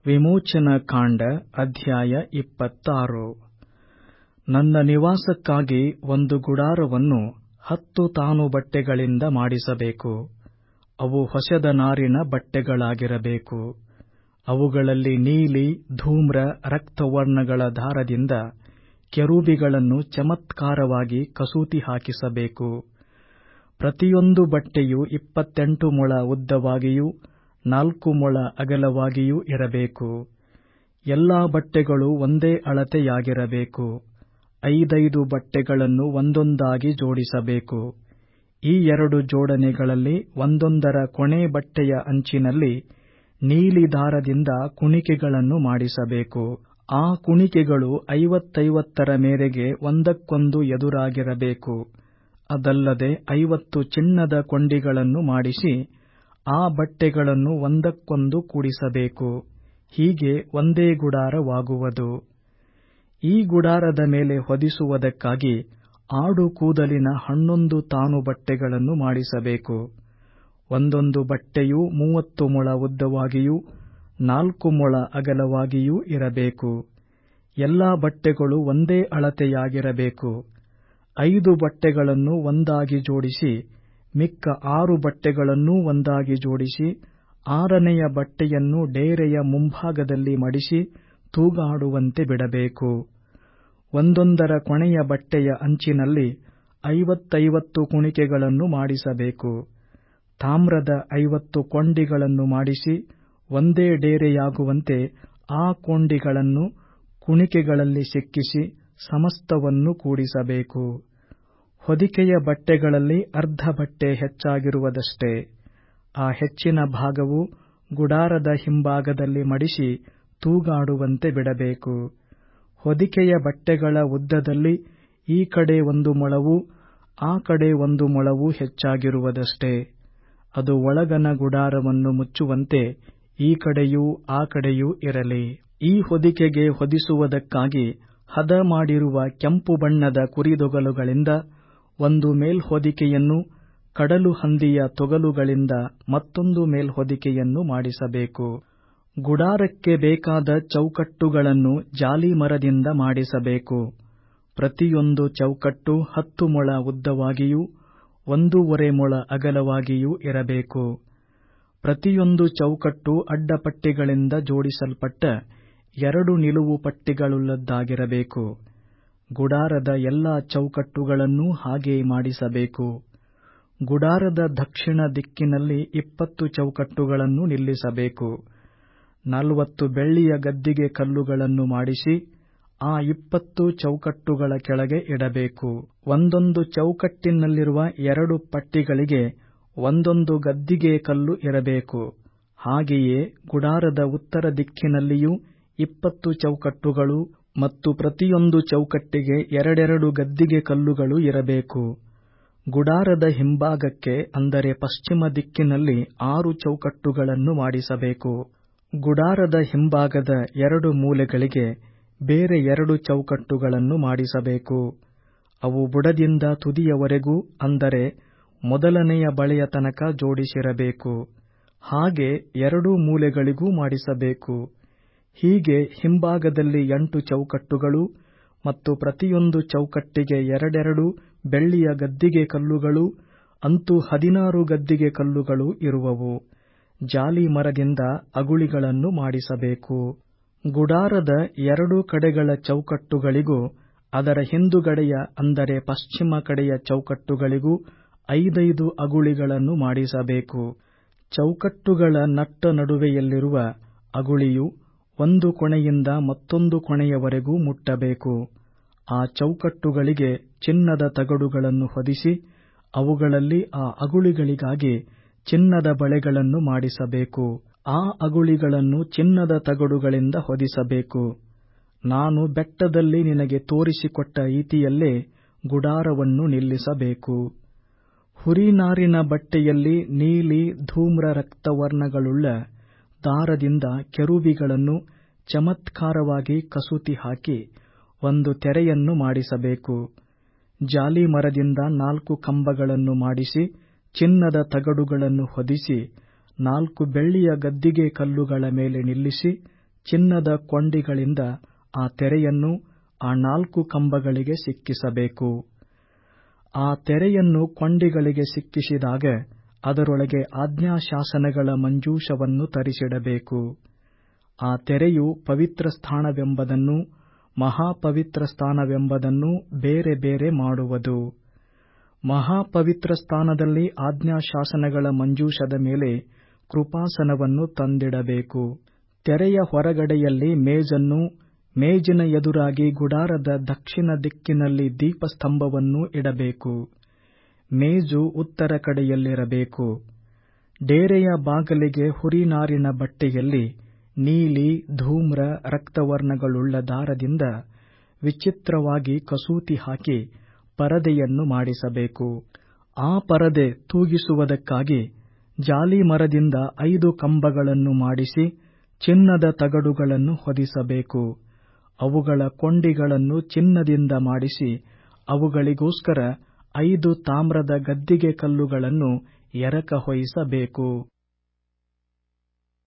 ವಿಮೋಚನಕಾಂಡ ಅಧ್ಯಾಯ ಇಪ್ಪತ್ತಾರು ನನ್ನ ನಿವಾಸಕ್ಕಾಗಿ ಒಂದು ಗುಡಾರವನ್ನು ಹತ್ತು ತಾನು ಬಟ್ಟೆಗಳಿಂದ ಮಾಡಿಸಬೇಕು ಅವು ಹೊಸದ ನಾರಿನ ಬಟ್ಟೆಗಳಾಗಿರಬೇಕು ಅವುಗಳಲ್ಲಿ ನೀಲಿ ಧೂಮ್ರ ರಕ್ತವರ್ಣಗಳ ದಾರದಿಂದ ಕೆರೂಬಿಗಳನ್ನು ಚಮತ್ಕಾರವಾಗಿ ಕಸೂತಿ ಹಾಕಿಸಬೇಕು ಪ್ರತಿಯೊಂದು ಬಟ್ಟೆಯು ಇಪ್ಪತ್ತೆಂಟು ಮೊಳ ಉದ್ದವಾಗಿಯೂ ನಾಲ್ಕು ಮೊಳ ಅಗಲವಾಗಿಯೂ ಇರಬೇಕು ಎಲ್ಲಾ ಬಟ್ಟೆಗಳು ಒಂದೇ ಅಳತೆಯಾಗಿರಬೇಕು ಐದೈದು ಬಟ್ಟೆಗಳನ್ನು ಒಂದೊಂದಾಗಿ ಜೋಡಿಸಬೇಕು ಈ ಎರಡು ಜೋಡಣೆಗಳಲ್ಲಿ ಒಂದೊಂದರ ಕೊನೆ ಬಟ್ಟೆಯ ಅಂಚಿನಲ್ಲಿ ನೀಲಿ ದಾರದಿಂದ ಕುಣಿಕೆಗಳನ್ನು ಮಾಡಿಸಬೇಕು ಆ ಕುಣಿಕೆಗಳು ಐವತ್ತೈವತ್ತರ ಮೇರೆಗೆ ಒಂದಕ್ಕೊಂದು ಎದುರಾಗಿರಬೇಕು ಅದಲ್ಲದೆ ಐವತ್ತು ಚಿನ್ನದ ಕೊಂಡಿಗಳನ್ನು ಮಾಡಿಸಿ ಆ ಬಟ್ಟೆಗಳನ್ನು ಒಂದಕ್ಕೊಂದು ಕೂಡಿಸಬೇಕು ಹೀಗೆ ಒಂದೇ ಗುಡಾರವಾಗುವುದು ಈ ಗುಡಾರದ ಮೇಲೆ ಹೊದಿಸುವುದಕ್ಕಾಗಿ ಆಡು ಕೂದಲಿನ ಹನ್ನೊಂದು ತಾನು ಬಟ್ಟೆಗಳನ್ನು ಮಾಡಿಸಬೇಕು ಒಂದೊಂದು ಬಟ್ಟೆಯು ಮೂವತ್ತು ಮೊಳ ಉದ್ದವಾಗಿಯೂ ನಾಲ್ಕು ಮೊಳ ಅಗಲವಾಗಿಯೂ ಇರಬೇಕು ಎಲ್ಲಾ ಬಟ್ಟೆಗಳು ಒಂದೇ ಅಳತೆಯಾಗಿರಬೇಕು ಐದು ಬಟ್ಟೆಗಳನ್ನು ಒಂದಾಗಿ ಜೋಡಿಸಿ ಮಿಕ್ಕ ಆರು ಬಟ್ಟೆಗಳನ್ನೂ ಒಂದಾಗಿ ಜೋಡಿಸಿ ಆರನೆಯ ಬಟ್ಟೆಯನ್ನು ಡೇರೆಯ ಮುಂಭಾಗದಲ್ಲಿ ಮಡಿಸಿ ತೂಗಾಡುವಂತೆ ಬಿಡಬೇಕು ಒಂದೊಂದರ ಕೊನೆಯ ಬಟ್ಟೆಯ ಅಂಚಿನಲ್ಲಿ ಐವತ್ತೈವತ್ತು ಕುಣಿಕೆಗಳನ್ನು ಮಾಡಿಸಬೇಕು ತಾಮ್ರದ ಐವತ್ತು ಕೊಂಡಿಗಳನ್ನು ಮಾಡಿಸಿ ಒಂದೇ ಡೇರೆಯಾಗುವಂತೆ ಆ ಕೊಂಡಿಗಳನ್ನು ಕುಣಿಕೆಗಳಲ್ಲಿ ಸಿಕ್ಕಿಸಿ ಸಮಸ್ತವನ್ನು ಕೂಡಿಸಬೇಕು ಹೊದಿಕೆಯ ಬಟ್ಟೆಗಳಲ್ಲಿ ಅರ್ಧ ಬಟ್ಟೆ ಹೆಚ್ಚಾಗಿರುವುದಷ್ಟೇ ಆ ಹೆಚ್ಚಿನ ಭಾಗವು ಗುಡಾರದ ಹಿಂಭಾಗದಲ್ಲಿ ಮಡಿಸಿ ತೂಗಾಡುವಂತೆ ಬಿಡಬೇಕು ಹೊದಿಕೆಯ ಬಟ್ಟೆಗಳ ಉದ್ದದಲ್ಲಿ ಈ ಕಡೆ ಒಂದು ಮೊಳವೂ ಆ ಕಡೆ ಒಂದು ಮೊಳವೂ ಹೆಚ್ಚಾಗಿರುವುದಷ್ಟೇ ಅದು ಒಳಗಣ ಗುಡಾರವನ್ನು ಮುಚ್ಚುವಂತೆ ಈ ಕಡೆಯೂ ಆ ಕಡೆಯೂ ಇರಲಿ ಈ ಹೊದಿಕೆಗೆ ಹೊದಿಸುವುದಕ್ಕಾಗಿ ಹದ ಮಾಡಿರುವ ಕೆಂಪು ಬಣ್ಣದ ಕುರಿದೊಗಲುಗಳಿಂದ ಒಂದು ಮೇಲ್ಹೊದಿಕೆಯನ್ನೂ ಕಡಲು ಹಂದಿಯ ತೊಗಲುಗಳಿಂದ ಮತ್ತೊಂದು ಮೇಲ್ಹೊದಿಕೆಯನ್ನು ಮಾಡಿಸಬೇಕು ಗುಡಾರಕ್ಕೆ ಬೇಕಾದ ಚೌಕಟ್ಟುಗಳನ್ನು ಜಾಲಿಮರದಿಂದ ಮಾಡಿಸಬೇಕು ಪ್ರತಿಯೊಂದು ಚೌಕಟ್ಟು ಹತ್ತು ಮೊಳ ಉದ್ದವಾಗಿಯೂ ಒಂದೂವರೆ ಮೊಳ ಅಗಲವಾಗಿಯೂ ಇರಬೇಕು ಪ್ರತಿಯೊಂದು ಚೌಕಟ್ಟು ಅಡ್ಡಪಟ್ಟಿಗಳಿಂದ ಜೋಡಿಸಲ್ಪಟ್ಟ ಎರಡು ನಿಲುವು ಪಟ್ಟಿಗಳುಳ್ಳದ್ದಾಗಿರಬೇಕು ಗುಡಾರದ ಎಲ್ಲಾ ಚೌಕಟ್ಟುಗಳನ್ನೂ ಹಾಗೆ ಮಾಡಿಸಬೇಕು ಗುಡಾರದ ದಕ್ಷಿಣ ದಿಕ್ಕಿನಲ್ಲಿ ಇಪ್ಪತ್ತು ಚೌಕಟ್ಟುಗಳನ್ನು ನಿಲ್ಲಿಸಬೇಕು ನಲವತ್ತು ಬೆಳ್ಳಿಯ ಗದ್ದಿಗೆ ಕಲ್ಲುಗಳನ್ನು ಮಾಡಿಸಿ ಆ ಇಪ್ಪತ್ತು ಚೌಕಟ್ಟುಗಳ ಕೆಳಗೆ ಇಡಬೇಕು ಒಂದೊಂದು ಚೌಕಟ್ಟಿನಲ್ಲಿರುವ ಎರಡು ಪಟ್ಟಿಗಳಿಗೆ ಒಂದೊಂದು ಗದ್ದಿಗೆ ಕಲ್ಲು ಇರಬೇಕು ಹಾಗೆಯೇ ಗುಡಾರದ ಉತ್ತರ ದಿಕ್ಕಿನಲ್ಲಿಯೂ ಇಪ್ಪತ್ತು ಚೌಕಟ್ಟುಗಳು ಮತ್ತು ಪ್ರತಿಯೊಂದು ಚೌಕಟ್ಟಿಗೆ ಎರಡೆರಡು ಗದ್ದಿಗೆ ಕಲ್ಲುಗಳು ಇರಬೇಕು ಗುಡಾರದ ಹಿಂಭಾಗಕ್ಕೆ ಅಂದರೆ ಪಶ್ಚಿಮ ದಿಕ್ಕಿನಲ್ಲಿ ಆರು ಚೌಕಟ್ಟುಗಳನ್ನು ಮಾಡಿಸಬೇಕು ಗುಡಾರದ ಹಿಂಭಾಗದ ಎರಡು ಮೂಲೆಗಳಿಗೆ ಬೇರೆ ಎರಡು ಚೌಕಟ್ಟುಗಳನ್ನು ಮಾಡಿಸಬೇಕು ಅವು ಬುಡದಿಂದ ತುದಿಯವರೆಗೂ ಅಂದರೆ ಮೊದಲನೆಯ ಬಳೆಯ ತನಕ ಜೋಡಿಸಿರಬೇಕು ಹಾಗೆ ಎರಡೂ ಮೂಲೆಗಳಿಗೂ ಮಾಡಿಸಬೇಕು ಹೀಗೆ ಹಿಂಭಾಗದಲ್ಲಿ ಎಂಟು ಚೌಕಟ್ಟುಗಳು ಮತ್ತು ಪ್ರತಿಯೊಂದು ಚೌಕಟ್ಟಿಗೆ ಎರಡೆರಡು ಬೆಳ್ಳಿಯ ಗದ್ದಿಗೆ ಕಲ್ಲುಗಳು ಅಂತೂ ಹದಿನಾರು ಗದ್ದಿಗೆ ಕಲ್ಲುಗಳು ಇರುವವು ಜಾಲಿ ಮರದಿಂದ ಅಗುಳಿಗಳನ್ನು ಮಾಡಿಸಬೇಕು ಗುಡಾರದ ಎರಡೂ ಕಡೆಗಳ ಚೌಕಟ್ಟುಗಳಿಗೂ ಅದರ ಹಿಂದುಗಡೆಯ ಅಂದರೆ ಪಶ್ಚಿಮ ಕಡೆಯ ಚೌಕಟ್ಟುಗಳಿಗೂ ಐದೈದು ಅಗುಳಿಗಳನ್ನು ಮಾಡಿಸಬೇಕು ಚೌಕಟ್ಟುಗಳ ನಟ್ಟ ನಡುವೆಯಲ್ಲಿರುವ ಅಗುಳಿಯು ಒಂದು ಕೊನೆಯಿಂದ ಮತ್ತೊಂದು ಕೊನೆಯವರೆಗೂ ಮುಟ್ಟಬೇಕು ಆ ಚೌಕಟ್ಟುಗಳಿಗೆ ಚಿನ್ನದ ತಗಡುಗಳನ್ನು ಹೊದಿಸಿ ಅವುಗಳಲ್ಲಿ ಆ ಅಗುಳಿಗಳಿಗಾಗಿ ಚಿನ್ನದ ಬಳೆಗಳನ್ನು ಮಾಡಿಸಬೇಕು ಆ ಅಗುಳಿಗಳನ್ನು ಚಿನ್ನದ ತಗಡುಗಳಿಂದ ಹೊದಿಸಬೇಕು ನಾನು ಬೆಟ್ಟದಲ್ಲಿ ನಿನಗೆ ತೋರಿಸಿಕೊಟ್ಟ ರೀತಿಯಲ್ಲೇ ಗುಡಾರವನ್ನು ನಿಲ್ಲಿಸಬೇಕು ಹುರಿನಾರಿನ ಬಟ್ಟೆಯಲ್ಲಿ ನೀಲಿ ಧೂಮ್ರ ರಕ್ತವರ್ಣಗಳುಳ್ಳ ದಾರದಿಂದ ಕೆರೂಬಿಗಳನ್ನು ಚಮತ್ಕಾರವಾಗಿ ಕಸೂತಿ ಹಾಕಿ ಒಂದು ತೆರೆಯನ್ನು ಮಾಡಿಸಬೇಕು ಜಾಲಿ ಮರದಿಂದ ನಾಲ್ಕು ಕಂಬಗಳನ್ನು ಮಾಡಿಸಿ ಚಿನ್ನದ ತಗಡುಗಳನ್ನು ಹೊದಿಸಿ ನಾಲ್ಕು ಬೆಳ್ಳಿಯ ಗದ್ದಿಗೆ ಕಲ್ಲುಗಳ ಮೇಲೆ ನಿಲ್ಲಿಸಿ ಚಿನ್ನದ ಕೊಂಡಿಗಳಿಂದ ಆ ತೆರೆಯನ್ನು ಆ ನಾಲ್ಕು ಕಂಬಗಳಿಗೆ ಸಿಕ್ಕಿಸಬೇಕು ಆ ತೆರೆಯನ್ನು ಕೊಂಡಿಗಳಿಗೆ ಸಿಕ್ಕಿಸಿದಾಗ ಅದರೊಳಗೆ ಆಜ್ಞಾಶಾಸನಗಳ ಮಂಜೂಷವನ್ನು ತರಿಸಿಡಬೇಕು ಆ ತೆರೆಯು ಪವಿತ್ರ ಸ್ಥಾನವೆಂಬುದನ್ನು ಮಹಾಪವಿತ್ರ ಸ್ಥಾನವೆಂಬುದನ್ನು ಬೇರೆ ಬೇರೆ ಮಾಡುವುದು ಮಹಾಪವಿತ್ರ ಸ್ಥಾನದಲ್ಲಿ ಆಜ್ಞಾಶಾಸನಗಳ ಮಂಜೂಷದ ಮೇಲೆ ಕೃಪಾಸನವನ್ನು ತಂದಿಡಬೇಕು ತೆರೆಯ ಹೊರಗಡೆಯಲ್ಲಿ ಮೇಜನ್ನು ಮೇಜಿನ ಎದುರಾಗಿ ಗುಡಾರದ ದಕ್ಷಿಣ ದಿಕ್ಕಿನಲ್ಲಿ ದೀಪಸ್ತಂಭವನ್ನು ಇಡಬೇಕು ಮೇಜು ಉತ್ತರ ಕಡೆಯಲ್ಲಿರಬೇಕು ಡೇರೆಯ ಬಾಗಿಲಿಗೆ ಹುರಿನಾರಿನ ಬಟ್ಟೆಯಲ್ಲಿ ನೀಲಿ ಧೂಮ್ರ ರಕ್ತವರ್ಣಗಳುಳ್ಳ ದಾರದಿಂದ ವಿಚಿತ್ರವಾಗಿ ಕಸೂತಿ ಹಾಕಿ ಪರದೆಯನ್ನು ಮಾಡಿಸಬೇಕು ಆ ಪರದೆ ತೂಗಿಸುವುದಕ್ಕಾಗಿ ಜಾಲಿ ಮರದಿಂದ ಐದು ಕಂಬಗಳನ್ನು ಮಾಡಿಸಿ ಚಿನ್ನದ ತಗಡುಗಳನ್ನು ಹೊದಿಸಬೇಕು ಅವುಗಳ ಕೊಂಡಿಗಳನ್ನು ಚಿನ್ನದಿಂದ ಮಾಡಿಸಿ ಅವುಗಳಿಗೋಸ್ಕರ ಐದು ತಾಮ್ರದ ಗದ್ದಿಗೆ ಕಲ್ಲುಗಳನ್ನು ಎರಕ ಹೊಯ್ಯಿಸಬೇಕು